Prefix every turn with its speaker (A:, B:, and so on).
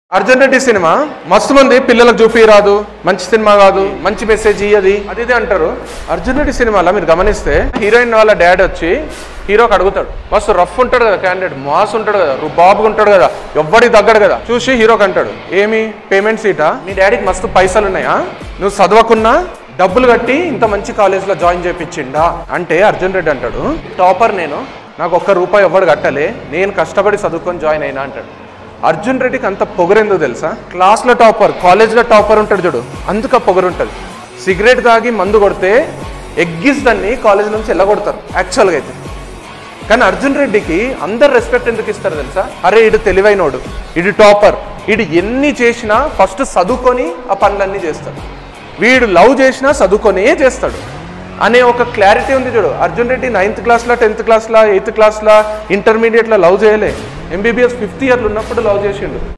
A: Arjun Reddy cinema మస్తు మంది పిల్లలకు చూపి రాదు మంచి సినిమా కాదు మంచి మెసేజ్ ఇయ్యది అది ఇది అంటారు అర్జున్ రెడ్డి సినిమాలో మీరు గమనిస్తే హీరోయిన్ వాళ్ళ డాడీ వచ్చి హీరోకి అడుగుతాడు మస్తు రఫ్ ఉంటాడు కదా క్యాండిడేట్ మాస్ ఉంటాడు కదా బాబుగా ఉంటాడు కదా ఎవ్వడికి తగ్గడు కదా చూసి హీరోకి అంటాడు ఏమి పేమెంట్ సీటా మీ డాడీకి మస్తు పైసలు ఉన్నాయా నువ్వు చదవకున్నా డబ్బులు కట్టి ఇంత మంచి కాలేజ్లో జాయిన్ చేపించిండా అంటే అర్జున్ రెడ్డి అంటాడు టాపర్ నేను నాకు ఒక్క రూపాయి ఎవ్వడు కట్టలే నేను కష్టపడి చదువుకొని జాయిన్ అయినా అంటాడు అర్జున్ రెడ్డికి అంత పొగరెందో తెలుసా క్లాస్లో టాపర్ కాలేజ్లో టాపర్ ఉంటాడు చూడు అందుకు ఆ పొగరు ఉంటుంది సిగరెట్ తాగి మందు కొడితే ఎగ్గిస్ దాన్ని కాలేజ్ నుంచి వెళ్ళగొడతారు యాక్చువల్గా అయితే కానీ అర్జున్ రెడ్డికి అందరు రెస్పెక్ట్ ఎందుకు ఇస్తారు తెలుసా అరే ఇడు తెలివైనోడు ఇడు టాపర్ ఇడు ఎన్ని చేసినా ఫస్ట్ చదువుకొని ఆ పనులన్నీ చేస్తాడు వీడు లవ్ చేసినా చదువుకొనే చేస్తాడు అనే ఒక క్లారిటీ ఉంది చూడు అర్జున్ రెడ్డి నైన్త్ క్లాస్లో టెన్త్ క్లాస్లో ఎయిత్ క్లాస్లో ఇంటర్మీడియట్లో లవ్ చేయలే ఎంబీబీఎస్ ఫిఫ్త్ ఇయర్లో ఉన్నప్పుడు లవ్ చేసిండు